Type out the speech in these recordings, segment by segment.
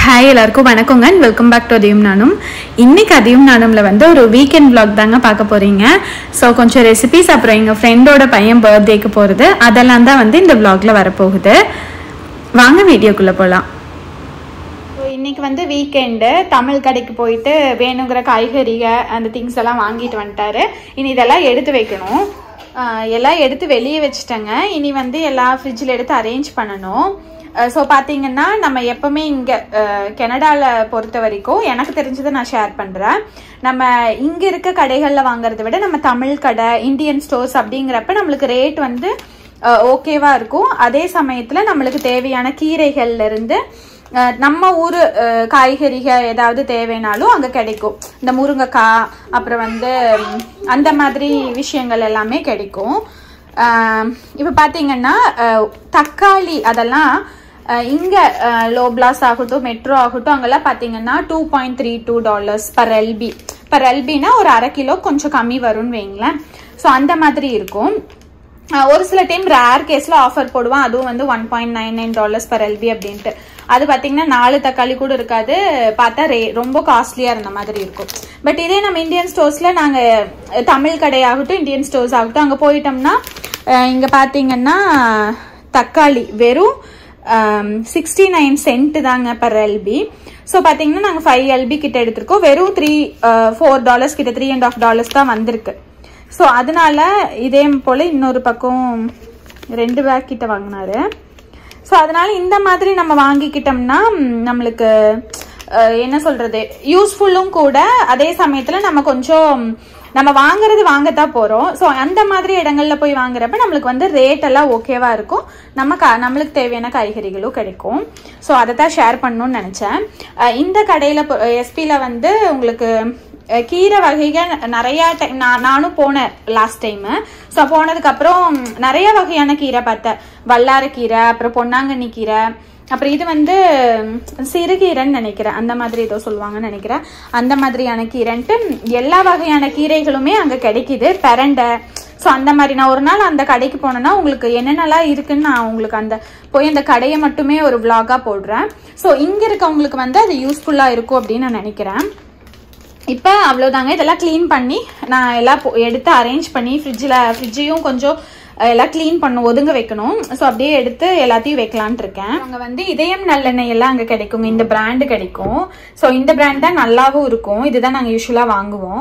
Hi எல்லாருக்கும் வணக்கங்க and welcome back to அதியும் நானும் இன்னைக்கு அதியும் நானும்ல வந்து ஒரு வீக்கெண்ட் vlog தாங்க பார்க்க போறீங்க ஸோ கொஞ்சம் ரெசிபிஸ் அப்புறம் எங்கள் ஃப்ரெண்டோட பையன் பர்த்டேக்கு போகிறது அதெல்லாம் தான் வந்து இந்த vlogல வரப்போகுது வாங்க வீடியோக்குள்ளே போகலாம் இன்னைக்கு வந்து வீக்கெண்டு தமிழ் கடைக்கு போயிட்டு வேணுங்கிற காய்கறிக அந்த திங்ஸ் எல்லாம் வாங்கிட்டு வந்துட்டாரு இனி இதெல்லாம் எடுத்து வைக்கணும் ஆஹ் எல்லாம் எடுத்து வெளியே வச்சுட்டேங்க இனி வந்து எல்லாம் ஃப்ரிட்ஜில் எடுத்து அரேஞ்ச் பண்ணணும் ஸோ பார்த்தீங்கன்னா நம்ம எப்பவுமே இங்கே கனடாவில் பொறுத்த வரைக்கும் எனக்கு தெரிஞ்சதை நான் ஷேர் பண்ணுறேன் நம்ம இங்கே இருக்க கடைகளில் வாங்குறத விட நம்ம தமிழ் கடை இந்தியன் ஸ்டோர்ஸ் அப்படிங்கிறப்ப நம்மளுக்கு ரேட் வந்து ஓகேவா இருக்கும் அதே சமயத்தில் நம்மளுக்கு தேவையான கீரைகள்ல இருந்து அஹ் நம்ம ஊர் காய்கறிக ஏதாவது தேவைனாலும் அங்கே கிடைக்கும் இந்த முருங்கைக்காய் அப்புறம் வந்து ம், அந்த மாதிரி விஷயங்கள் எல்லாமே கிடைக்கும் இப்போ பார்த்தீங்கன்னா அஹ், தக்காளி அதெல்லாம் அஹ், இங்க லோப்லாஸ் ஆகட்டும் மெட்ரோ ஆகட்டும் அங்கெல்லாம் பார்த்தீங்கன்னா two point three two dollars per LB per எல்பினா ஒரு அரை கிலோ கொஞ்சம் கம்மி வரும்னு வைங்களேன் ஸோ அந்த மாதிரி இருக்கும் அஹ் ஒரு சில டைம் ரேர் கேஸ்ல ஆஃபர் போடுவான் அதுவும் வந்து one point nine nine dollars per LB அப்படின்ட்டு அது பாத்தீங்கன்னா நாலு தக்காளி கூட இருக்காது பார்த்தா ரே ரொம்ப காஸ்ட்லியா இருந்த மாதிரி இருக்கும் பட் இதே நம்ம இந்தியன் ஸ்டோர்ஸ்ல நாங்க அஹ், தமிழ் கடையாகட்டும் இந்தியன் ஸ்டோர்ஸ் ஆகட்டும் அங்க போயிட்டோம்னா அஹ், இங்க பாத்தீங்கன்னா தக்காளி வெறும் சிக்ஸ்டி நைன் சென்ட் தாங்க பர் எல்பி ஸோ பார்த்தீங்கன்னா நாங்கள் ஃபைவ் எல்பி கிட்ட எடுத்திருக்கோம் வெறும் த்ரீ ஃபோர் டாலர்ஸ் கிட்ட த்ரீ அண்ட் ஆஃப் டாலர்ஸ் தான் வந்திருக்கு ஸோ அதனால இதே போல் இன்னொரு பக்கம் ரெண்டு பேக் கிட்ட வாங்கினாரு ஸோ அதனால இந்த மாதிரி நம்ம வாங்கிக்கிட்டோம்னா ம், நம்மளுக்கு அஹ், என்ன சொல்றது யூஸ்ஃபுல்லும் கூட அதே சமயத்தில் நம்ம கொஞ்சம் நம்ம வாங்குறது வாங்கத்தான் போகிறோம் ஸோ அந்த மாதிரி இடங்கள்ல போய் வாங்குறப்ப நம்மளுக்கு வந்து ரேட் எல்லாம் ஓகேவா இருக்கும் நம்ம கா நம்மளுக்கு தேவையான காய்கறிகளும் கிடைக்கும் ஸோ அதை தான் ஷேர் பண்ணணும்னு நினச்சேன் இந்த கடையில் எஸ்பியில் வந்து உங்களுக்கு அஹ் கீரை வகைகள் நிறைய டைம் நான் நானும் போனேன் லாஸ்ட் டைம் ஸோ போனதுக்கப்புறம் நிறைய வகையான கீரை பார்த்தேன் வல்லாரக்கீரை அப்புறம் பொன்னாங்கண்ணி கீரை அப்புறம் இது வந்து ம், சிறுகீரைன்னு நினைக்கிறேன் அந்த மாதிரி ஏதோ சொல்லுவாங்கன்னு நினைக்கிறேன் அந்த மாதிரியான கீரைன்ட்டு எல்லா வகையான கீரைகளுமே அங்கே கிடைக்குது பெரண்டை ஸோ அந்த மாதிரி நான் ஒரு நாள் அந்த கடைக்கு போனேன்னா உங்களுக்கு என்னென்னலாம் இருக்குன்னு நான் உங்களுக்கு அந்த போய் அந்த கடையை மட்டுமே ஒரு vlog-ஆ போடுறேன் ஸோ இங்கே இருக்கவங்களுக்கு வந்து அது யூஸ்ஃபுல்லாக இருக்கும் அப்படின்னு நான் நினைக்கிறேன் இப்போ அவ்வளோதாங்க இதெல்லாம் க்ளீன் பண்ணி நான் எல்லாம் பொ- எடுத்து அரேஞ்ச் பண்ணி ஃப்ரிட்ஜில் ஃப்ரிட்ஜையும் கொஞ்சம் அஹ், எல்லாம் க்ளீன் பண்ணணும் ஒதுங்க வைக்கணும் ஸோ அப்படியே எடுத்து எல்லாத்தையும் வைக்கலான்ட்டு இருக்கேன் அங்கே வந்து இதயம் நல்லெண்ணெய் எல்லாம் அங்கே கிடைக்குங்க இந்த பிராண்டு கிடைக்கும் ஸோ இந்த பிராண்ட் தான் நல்லாவும் இருக்கும் இதுதான் நாங்கள் யூஸ்வலாக வாங்குவோம்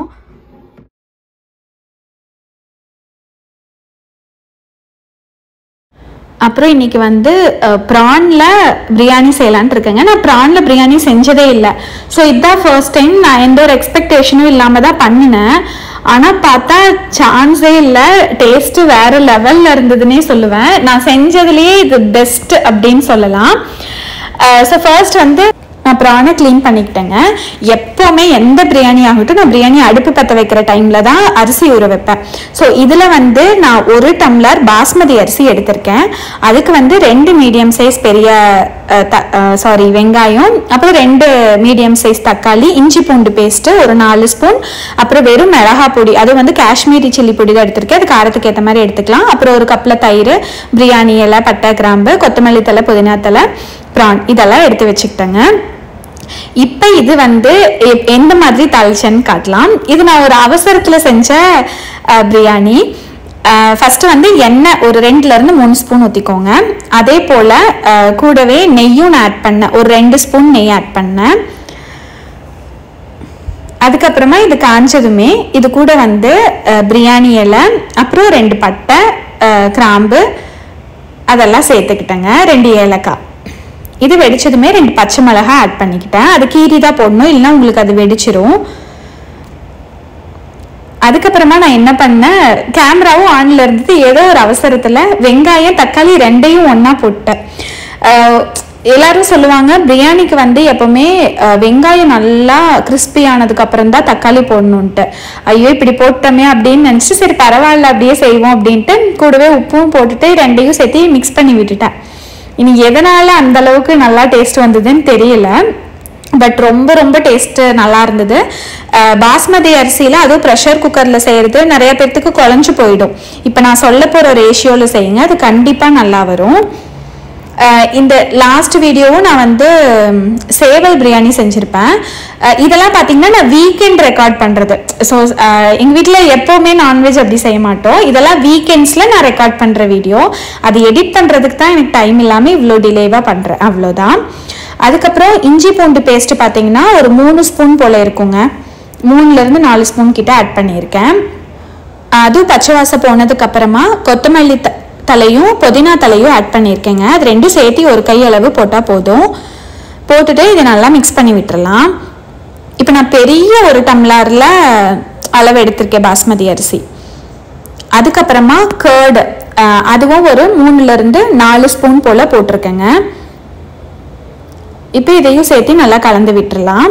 அப்புறம் இன்னைக்கு வந்து ப்ரான்ல பிரியாணி செய்யலான்ட்டு இருக்கேங்க நான் ப்ரான்ல பிரியாணி செஞ்சதே இல்லை ஸோ இதுதான் ஃபர்ஸ்ட் டைம் நான் எந்த ஒரு எக்ஸ்பெக்டேஷனும் இல்லாமல் தான் பண்ணினேன் ஆனால் பார்த்தா சான்ஸே இல்லை டேஸ்ட்டு வேற லெவலில் இருந்ததுன்னே சொல்லுவேன் நான் செஞ்சதுலேயே இது பெஸ்ட் அப்படின்னு சொல்லலாம் ஸோ ஃபர்ஸ்ட் வந்து நான் ப்ரானை க்ளீன் பண்ணிக்கிட்டேங்க எப்போவுமே எந்த பிரியாணி ஆகட்டும் நான் பிரியாணி அடுப்பு பற்ற வைக்கிற டைமில் தான் அரிசி ஊற வைப்பேன் ஸோ இதில் வந்து நான் ஒரு டம்ளர் பாஸ்மதி அரிசி எடுத்திருக்கேன் அதுக்கு வந்து ரெண்டு மீடியம் சைஸ் பெரிய சாரி வெங்காயம் அப்புறம் ரெண்டு மீடியம் சைஸ் தக்காளி இஞ்சி பூண்டு பேஸ்ட்டு ஒரு நாலு ஸ்பூன் அப்புறம் வெறும் மிளகா பொடி அது வந்து காஷ்மீரி சில்லி பொடி தான் எடுத்திருக்கேன் அது காரத்துக்கு ஏற்ற மாதிரி எடுத்துக்கலாம் அப்புறம் ஒரு கப்பில் தயிர் பிரியாணி இலை பட்டை கிராம்பு கொத்தமல்லி தலை புதினா தலை ப்ரான் இதெல்லாம் எடுத்து வச்சுக்கிட்டேங்க இப்போ இது வந்து எ- எந்த மாதிரி தாளிச்சேன்னு காட்டலாம் இது நான் ஒரு அவசரத்தில் செஞ்ச அஹ், பிரியாணி ஃபர்ஸ்ட் வந்து எண்ணெய் ஒரு ரெண்டுல இருந்து மூணு ஸ்பூன் ஊற்றிக்கோங்க அதே போல் அஹ், கூடவே நெய்யும் நான் ஆட் பண்ணேன் ஒரு ரெண்டு ஸ்பூன் நெய் ஆட் பண்ணேன் அதுக்கப்புறமா இது காஞ்சதுமே இது கூட வந்து அஹ், பிரியாணி இலை அப்புறம் ரெண்டு பட்டை அஹ், கிராம்பு அதெல்லாம் சேர்த்துக்கிட்டேங்க ரெண்டு ஏலக்காய் இது வெடிச்சதுமே ரெண்டு பச்சை மிளகாய் ஆட் பண்ணிக்கிட்டேன் அது கீரி தான் போடணும் இல்லைன்னா உங்களுக்கு அது வெடிச்சிரும் அதுக்கப்புறமா நான் என்ன பண்ணேன் கேமராவும் ஆன்ல இருந்தது ஏதோ ஒரு அவசரத்துல வெங்காயம் தக்காளி ரெண்டையும் ஒண்ணா போட்டேன் அஹ் எல்லாரும் சொல்லுவாங்க பிரியாணிக்கு வந்து எப்பவுமே அஹ், வெங்காயம் நல்லா கிறிஸ்பி ஆனதுக்கு அப்புறம் தான் தக்காளி போடணுன்ட்டு ஐயோ இப்படி போட்டோமே அப்படின்னு நினச்சி சரி பரவாயில்ல அப்படியே செய்வோம் அப்படின்ட்டு கூடவே உப்பும் போட்டுட்டு ரெண்டையும் சேர்த்து மிக்ஸ் பண்ணி விட்டுட்டேன் இனி எதனால அந்த அளவுக்கு நல்லா டேஸ்ட் வந்ததுன்னு தெரியல பட் ரொம்ப ரொம்ப டேஸ்ட் நல்லா இருந்தது அஹ் பாஸ்மதி அரிசியில் அதுவும் ப்ரெஷர் குக்கரில் செய்கிறது நிறைய பேர்த்துக்கு குழஞ்சு போயிடும் இப்போ நான் சொல்ல போகிற ரேஷியோவில் செய்யுங்க அது கண்டிப்பாக நல்லா வரும் அஹ் இந்த லாஸ்ட் வீடியோவும் நான் வந்து ம், சேவல் பிரியாணி செஞ்சுருப்பேன் அஹ் இதெல்லாம் பார்த்தீங்கன்னா நான் வீக்கெண்ட் ரெக்கார்ட் பண்ணுறது ஸோ எங்கள் வீட்டில் எப்போவுமே நான்வெஜ் அப்படி செய்ய மாட்டோம் இதெல்லாம் வீக்கெண்ட்ஸில் நான் ரெக்கார்ட் பண்ணுற வீடியோ அது எடிட் பண்ணுறதுக்கு தான் எனக்கு டைம் இல்லாமல் இவ்வளோ டிலேவாக பண்ணுறேன் அவ்வளோதான் அதுக்கப்புறம் இஞ்சி பூண்டு பேஸ்ட் பார்த்தீங்கன்னா ஒரு மூணு ஸ்பூன் போல் இருக்குங்க மூணுலேருந்து நாலு ஸ்பூன் கிட்ட ஆட் பண்ணியிருக்கேன் அதுவும் பச்சை வாசம் போனதுக்கு அப்புறமா கொத்தமல்லி த தலையும் புதினா தலையும் ஆட் பண்ணியிருக்கேங்க அது ரெண்டும் சேர்த்து ஒரு கை அளவு போட்டால் போதும் போட்டுட்டு இதை நல்லா மிக்ஸ் பண்ணி விட்டுறலாம் இப்போ நான் பெரிய ஒரு டம்ளரில் அளவு எடுத்திருக்கேன் பாஸ்மதி அரிசி அதுக்கப்புறமா கேர்டு அதுவும் ஒரு மூணுலேருந்து நாலு ஸ்பூன் போல் போட்டிருக்கேங்க இப்போ இதையும் சேர்த்து நல்லா கலந்து விட்டுறலாம்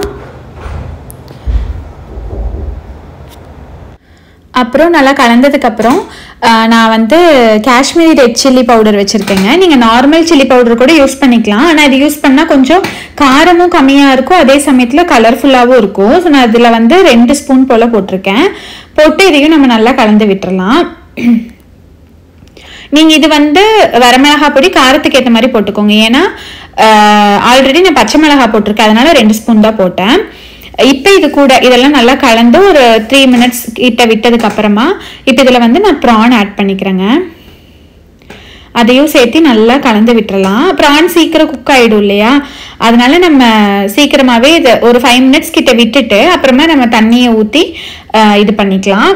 அப்புறம் நல்லா கலந்ததுக்கப்புறம் நான் வந்து காஷ்மீரி ரெட் சில்லி பவுடர் வச்சுருக்கேங்க நீங்கள் நார்மல் சில்லி பவுடர் கூட யூஸ் பண்ணிக்கலாம் ஆனால் இது யூஸ் பண்ணால் கொஞ்சம் காரமும் கம்மியாக இருக்கும் அதே சமயத்தில் கலர்ஃபுல்லாகவும் இருக்கும் ஸோ நான் இதில் வந்து ரெண்டு ஸ்பூன் போல் போட்டிருக்கேன் போட்டு இதையும் நம்ம நல்லா கலந்து விட்டுறலாம் நீங்கள் இது வந்து வரமிளகா பொடி காரத்துக்கு ஏற்ற மாதிரி போட்டுக்கோங்க ஏன்னா ஆல்ரெடி நான் பச்சை மிளகா போட்டிருக்கேன் அதனால ரெண்டு ஸ்பூன் தான் போட்டேன் இப்போ இது கூட இதெல்லாம் நல்லா கலந்து ஒரு த்ரீ மினிட்ஸ் கிட்ட விட்டதுக்கு அப்புறமா இப்போ இதில் வந்து நான் ப்ரான் ஆட் பண்ணிக்கிறேங்க அதையும் சேர்த்து நல்லா கலந்து விட்டுறலாம் ப்ரான் சீக்கிரம் குக் ஆகிடும் இல்லையா அதனால நம்ம சீக்கிரமாகவே இதை ஒரு ஃபைவ் மினிட்ஸ் கிட்ட விட்டுட்டு அப்புறமா நம்ம தண்ணியை ஊற்றி இது பண்ணிக்கலாம்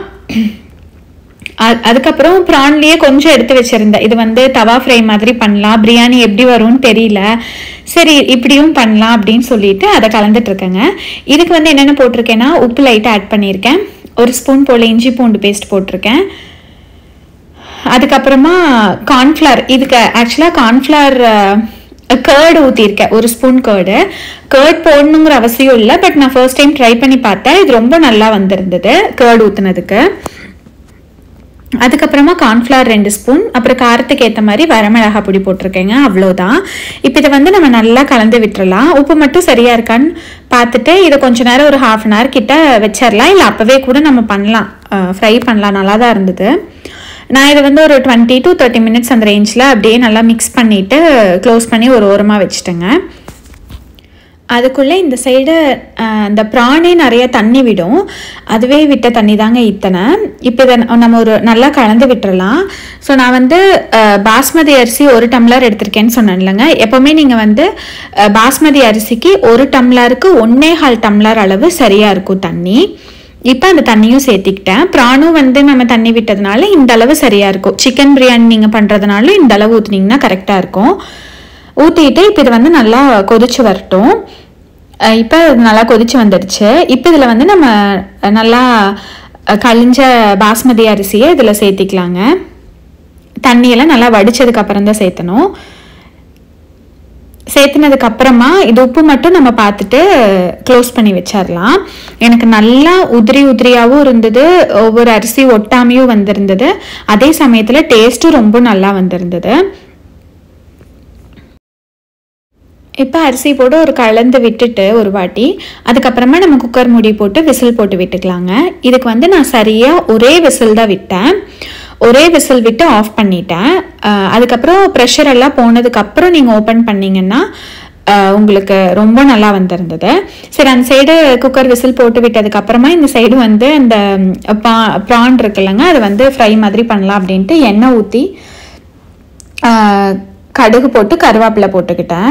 அ- அதுக்கப்புறம் ப்ரான்லேயே கொஞ்சம் எடுத்து வச்சிருந்தேன் இது வந்து தவா ஃப்ரை மாதிரி பண்ணலாம் பிரியாணி எப்படி வரும்னு தெரியல சரி இப்படியும் பண்ணலாம் அப்படின்னு சொல்லிட்டு அதை கலந்துட்டு இருக்கேங்க இதுக்கு வந்து என்னென்ன போட்டிருக்கேன்னா உப்பு லைட்டாக ஆட் பண்ணியிருக்கேன் ஒரு ஸ்பூன் போல் இஞ்சி பூண்டு பேஸ்ட் போட்டிருக்கேன் அதுக்கப்புறமா கார்ன்ஃப்ளவர் இதுக்கு ஆக்சுவலாக கார்ன்ஃப்ளவர் கேர்டு ஊற்றிருக்கேன் ஒரு ஸ்பூன் கேர்டு கேர்ட் போடணுங்கிற அவசியம் இல்லை பட் நான் ஃபர்ஸ்ட் டைம் ட்ரை பண்ணி பார்த்தேன் இது ரொம்ப நல்லா வந்திருந்தது கேர்டு ஊற்றுனதுக்கு அதுக்கப்புறமா கார்ன்ஃப்ளவர் ரெண்டு ஸ்பூன் அப்புறம் காரத்துக்கு ஏற்ற மாதிரி வரமிளகா பொடி போட்டிருக்கேங்க அவ்வளோதான் இப்போ இதை வந்து நம்ம நல்லா கலந்து விட்டுறலாம் உப்பு மட்டும் சரியா இருக்கான்னு பார்த்துட்டு இதை கொஞ்ச நேரம் ஒரு ஹாஃப் அன் ஹவர் கிட்ட வச்சிடலாம் இல்லை அப்போவே கூட நம்ம பண்ணலாம் ஃப்ரை பண்ணலாம் நல்லா தான் இருந்தது நான் இதை வந்து ஒரு டுவெண்ட்டி டு தேர்ட்டி மினிட்ஸ் அந்த ரேஞ்சில் அப்படியே நல்லா மிக்ஸ் பண்ணிவிட்டு க்ளோஸ் பண்ணி ஒரு ஓரமாக வச்சுட்டேங்க அதுக்குள்ளே இந்த சைடு அந்த ப்ரானே நிறைய தண்ணி விடும் அதுவே விட்ட தண்ணி தாங்க இத்தனை இப்போ இதை நம்ம ஒரு நல்லா கலந்து விட்டுறலாம் ஸோ நான் வந்து அஹ், பாஸ்மதி அரிசி ஒரு டம்ளர் எடுத்திருக்கேன்னு சொன்னேன் இல்லைங்க எப்போவுமே நீங்கள் வந்து அஹ், பாஸ்மதி அரிசிக்கு ஒரு டம்ளருக்கு ஒன்னே கால் டம்ளர் அளவு சரியாக இருக்கும் தண்ணி இப்போ அந்த தண்ணியும் சேர்த்திக்கிட்டேன் ப்ரானும் வந்து நம்ம தண்ணி விட்டதுனால இந்த அளவு சரியாக இருக்கும் சிக்கன் பிரியாணி நீங்கள் பண்ணுறதுனால இந்த அளவு ஊற்றுனீங்கன்னா கரெக்டாக இருக்கும் ஊற்றிட்டு இப்போ இது வந்து நல்லா கொதிச்சு வரட்டும் அஹ் இப்போ இது நல்லா கொதிச்சு வந்துடுச்சு இப்போ இதில் வந்து நம்ம அஹ், நல்லா அஹ், கழிஞ்ச பாஸ்மதி அரிசியை இதில் சேர்த்திக்கலாங்க தண்ணியெல்லாம் நல்லா வடிச்சதுக்கு அப்புறம் தான் சேர்த்தணும் சேர்த்துனதுக்கு அப்புறமா இது உப்பு மட்டும் நம்ம பார்த்துட்டு க்ளோஸ் பண்ணி வச்சிடலாம் எனக்கு நல்லா உதிரி உதிரியாகவும் இருந்தது ஒவ்வொரு அரிசி ஒட்டாமையும் வந்திருந்தது அதே சமயத்தில் டேஸ்ட்டும் ரொம்ப நல்லா வந்திருந்தது இப்போ அரிசி போட்டு ஒரு கலந்து விட்டுட்டு ஒரு வாட்டி அதுக்கப்புறமா நம்ம குக்கர் மூடி போட்டு விசில் போட்டு விட்டுக்கலாங்க இதுக்கு வந்து நான் சரியாக ஒரே விசில் தான் விட்டேன் ஒரே விசில் விட்டு ஆஃப் பண்ணிட்டேன் அஹ் அதுக்கப்புறம் ப்ரெஷர் எல்லாம் போனதுக்கப்புறம் நீங்கள் ஓப்பன் பண்ணீங்கன்னா அஹ் உங்களுக்கு ரொம்ப நல்லா வந்திருந்தது சரி அந்த சைடு குக்கர் விசில் போட்டு விட்டதுக்கு அப்புறமா இந்த சைடு வந்து அந்த பா ப்ரான் இருக்குல்லங்க அது வந்து ஃப்ரை மாதிரி பண்ணலாம் அப்படின்ட்டு எண்ணெய் ஊற்றி கடுகு போட்டு கருவேப்பிலை போட்டுக்கிட்டேன்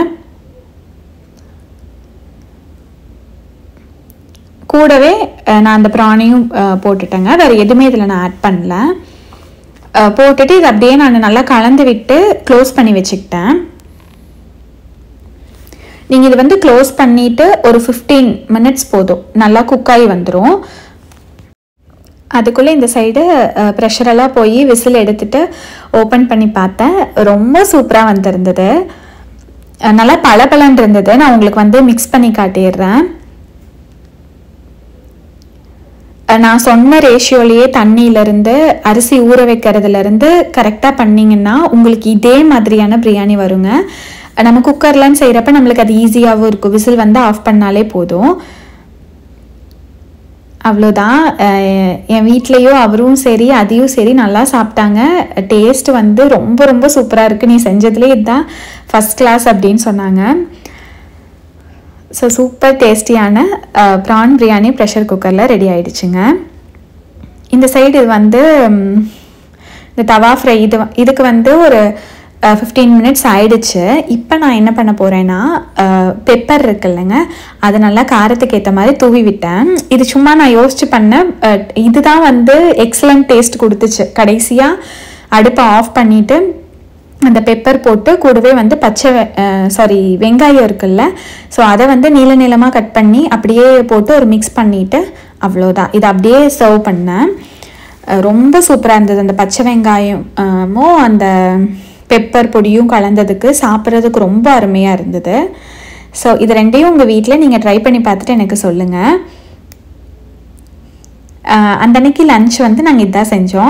கூடவே அஹ், நான் அந்த ப்ரானையும் அஹ், போட்டுட்டேங்க வேறு எதுவுமே இதில் நான் ஆட் பண்ணல அஹ், போட்டுட்டு இது அப்படியே நான் நல்லா கலந்து விட்டு க்ளோஸ் பண்ணி வச்சுக்கிட்டேன் நீங்கள் இது வந்து க்ளோஸ் பண்ணிவிட்டு ஒரு ஃபிஃப்டீன் மினிட்ஸ் போதும் நல்லா குக் ஆகி வந்துடும் அதுக்குள்ளே இந்த சைடு ப்ரெஷரெல்லாம் போய் விசில் எடுத்துட்டு ஓப்பன் பண்ணி பார்த்தேன் ரொம்ப சூப்பராக வந்திருந்தது அஹ், நல்லா பளபளன்னு இருந்தது நான் உங்களுக்கு வந்து மிக்ஸ் பண்ணி காட்டிடுறேன் அஹ் நான் சொன்ன ரேஷியோலேயே தண்ணியிலேருந்து அரிசி ஊற வைக்கிறதுலேருந்து கரெக்டாக பண்ணிங்கன்னா உங்களுக்கு இதே மாதிரியான பிரியாணி வருங்க அஹ் நம்ம குக்கர்லன்னு செய்கிறப்ப நம்மளுக்கு அது ஈஸியாகவும் இருக்கும் விசில் வந்து ஆஃப் பண்ணாலே போதும் அவ்வளோதான் அஹ் என் வீட்லேயும் அவரும் சரி அதையும் சரி நல்லா சாப்பிட்டாங்க டேஸ்ட் வந்து ரொம்ப ரொம்ப சூப்பராக இருக்குது நீ செஞ்சதுலேயே இதுதான் ஃபஸ்ட் கிளாஸ் அப்படின்னு சொன்னாங்க ஸோ சூப்பர் டேஸ்டியான ப்ரான் பிரியாணி ப்ரெஷர் குக்கரில் ரெடி ஆயிடுச்சுங்க இந்த சைடு இது வந்து ம், இந்த தவா ஃப்ரை இது வ- இதுக்கு வந்து ஒரு ஃபிஃப்டீன் மினிட்ஸ் ஆயிடுச்சு இப்போ நான் என்ன பண்ண போகிறேன்னா பெப்பர் இருக்குல்லங்க அதை நல்லா காரத்துக்கு ஏற்ற மாதிரி தூவி விட்டேன் இது சும்மா நான் யோசிச்சு பண்ணேன் அஹ், இதுதான் வந்து எக்ஸலண்ட் டேஸ்ட் கொடுத்துச்சு கடைசியாக அடுப்பை ஆஃப் பண்ணிவிட்டு அந்த பெப்பர் போட்டு கூடவே வந்து பச்சை சாரி வெங்காயம் இருக்குல்ல ஸோ அதை வந்து நீள நீளமாக கட் பண்ணி அப்படியே போட்டு ஒரு மிக்ஸ் பண்ணிவிட்டு அவ்வளோதான் இதை அப்படியே சர்வ் பண்ணேன் அஹ் ரொம்ப சூப்பராக இருந்தது அந்த பச்சை வெங்காயமும் அந்த பெப்பர் பொடியும் கலந்ததுக்கு சாப்பிட்றதுக்கு ரொம்ப அருமையாக இருந்தது ஸோ இது ரெண்டையும் உங்கள் வீட்டில் நீங்கள் ட்ரை பண்ணி பார்த்துட்டு எனக்கு சொல்லுங்கள் அந்த அன்னைக்கு லஞ்ச் வந்து நாங்கள் இதான் செஞ்சோம்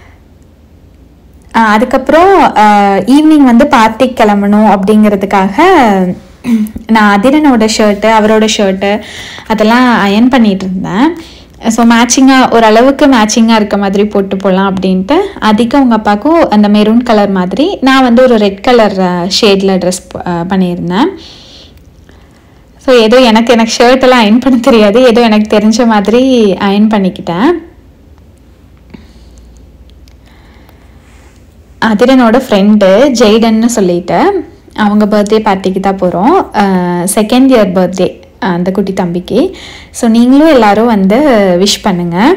ஆஹ் அதுக்கப்புறம் ஈவினிங் வந்து பார்ட்டிக்கு கிளம்பணும் அப்படிங்கிறதுக்காக நான் அதிரனோட ஷர்ட்டு அவரோட ஷர்ட்டு அதெல்லாம் அயன் பண்ணிட்டு இருந்தேன் ஸோ மேட்சிங்காக ஓரளவுக்கு மேட்சிங்காக இருக்க மாதிரி போட்டு போகலாம் அப்படின்ட்டு அதிகம் உங்கள் அப்பாவுக்கும் அந்த மெரூன் கலர் மாதிரி நான் வந்து ஒரு ரெட் கலர் ஷேடில் ட்ரெஸ் பண்ணியிருந்தேன் ஸோ ஏதோ எனக்கு எனக்கு ஷர்ட் எல்லாம் அயன் பண்ண தெரியாது ஏதோ எனக்கு தெரிஞ்ச மாதிரி அயன் பண்ணிக்கிட்டேன் அதிரனோட ஃப்ரெண்டு ஜெய்டன்னு சொல்லிட்டு அவங்க பர்த்டே பார்ட்டிக்கு தான் போகிறோம் செகண்ட் இயர் பர்த்டே அந்த குட்டி தம்பிக்கு ஸோ நீங்களும் எல்லாரும் வந்து விஷ் பண்ணுங்கள்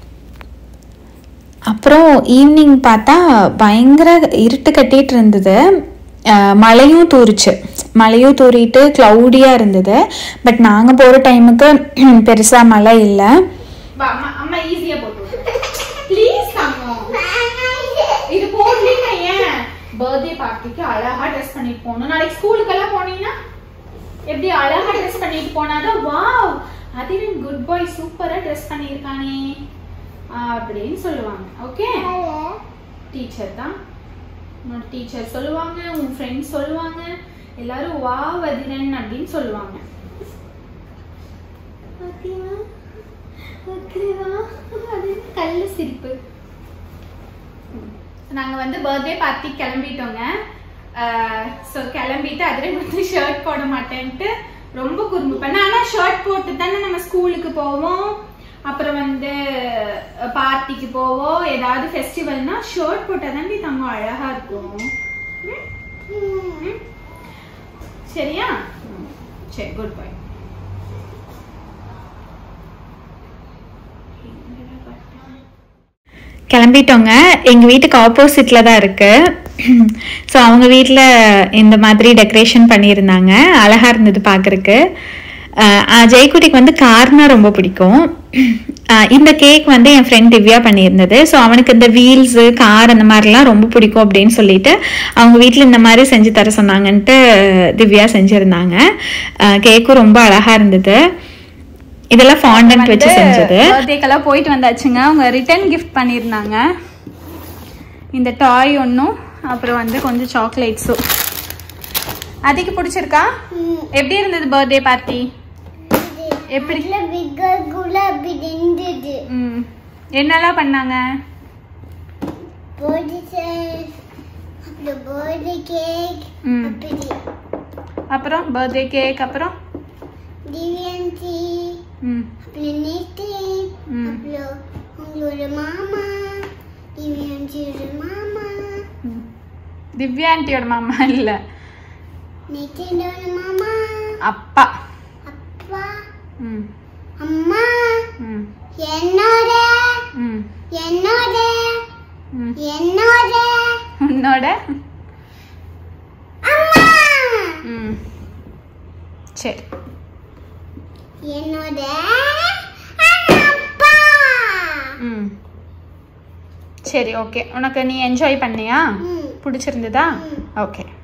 அப்புறம் ஈவினிங் பார்த்தா பயங்கர இருட்டு கட்டிட்டு இருந்தது அஹ் மழையும் தூரிச்சு மழையும் தூரிட்டு க்ளவுடியாக இருந்தது பட் நாங்கள் போகிற டைமுக்கு பெருசாக மழை இல்லை அம்மா ஈஸியா போட்டு ப்ளீஸ் தங்கம் இது போடலீங்க ஏன் பர்த்டே பார்ட்டிக்கு அழகா ட்ரெஸ் பண்ணிட்டு போகணும் நாளைக்கு ஸ்கூலுக்கெல்லாம் போனீங்கன்னா எப்படி அழகா ட்ரெஸ் பண்ணிட்டு போனாதான் வாவ் அதிரன் குட் பாய் சூப்பரா ட்ரெஸ் பண்ணியிருக்கானே அப்படின்னு சொல்லுவாங்க ஓகே டீச்சர் தான் உன்னோட டீச்சர் சொல்லுவாங்க உன் ஃப்ரெண்ட்ஸ் சொல்லுவாங்க எல்லாரும் வாவ் அதிரன் அப்படின்னு சொல்லுவாங்க ஓகேவா ஓகேவா அது கல்ல சிரிப்பு நாங்க வந்து பர்த்டே பார்ட்டி கிளம்பிட்டோங்க ஸோ கிளம்பிட்டு அதில் வந்து ஷர்ட் போட மாட்டேன்ட்டு ரொம்ப குறும்பு பண்ண ஆனால் ஷர்ட் போட்டு தானே நம்ம ஸ்கூலுக்கு போவோம் அப்புறம் வந்து பார்ட்டிக்கு போவோம் ஏதாவது ஃபெஸ்டிவல்னா ஷர்ட் போட்டால் தாண்டி தங்கம் அழகா இருக்கும் ம்? ம்? சரியா ம். சரி குட் பாய் கிளம்பிட்டோங்க எங்கள் வீட்டுக்கு ஆப்போசிட்டில் தான் இருக்குது ஸோ அவங்க வீட்டில் இந்த மாதிரி டெக்கரேஷன் பண்ணியிருந்தாங்க அழகாக இருந்தது பார்க்குறக்கு ஜெயக்குட்டிக்கு வந்து கார்னா ரொம்ப பிடிக்கும் அஹ் இந்த கேக் வந்து என் ஃப்ரெண்ட் திவ்யா பண்ணியிருந்தது ஸோ அவனுக்கு இந்த வீல்ஸு கார் அந்த மாதிரிலாம் ரொம்ப பிடிக்கும் அப்படின்னு சொல்லிட்டு அவங்க வீட்டில் இந்த மாதிரி செஞ்சு தர சொன்னாங்கன்ட்டு திவ்யா செஞ்சுருந்தாங்க கேக்கும் ரொம்ப அழகாக இருந்தது இதெல்லாம் ஃபாண்டன்ட் வச்சு செஞ்சது பர்த்டேக்கெல்லாம் போயிட்டு வந்தாச்சுங்க அவங்க ரிட்டர்ன் கிஃப்ட் பண்ணியிருந்தாங்க இந்த டாய் ஒன்றும் அப்புறம் வந்து கொஞ்சம் சாக்லேட்ஸும் அதுக்கு பிடிச்சிருக்கா எப்படி இருந்தது பர்த்டே பார்ட்டி எப்படி குலாபி இருந்தது ம் என்னெல்லாம் பண்ணாங்க போர்டு அப்புறம் போர்டு கேக் ம் அப்படி அப்புறம் பர்த்டே கேக் அப்புறம் திவ்யாந்தி ம் அப்புறம் நிதின் ம் அப்புறம் உங்களோட மாமா திவ்யாந்தியோட மாமா ம். திவ்யா ஆண்டியோட மாமா இல்லை நிதினோட மாமா அப்பா அப்பா ம் அம்மா ம் என்னோட ம் என்னோட ம் என்னோட உன்னோட அம்மா ம் சரி என்னோட அப்பா ம் சரி ஓகே உனக்கு நீ என்ஜாய் பண்ணியா ம் பிடிச்சிருந்ததா ம். ஓகே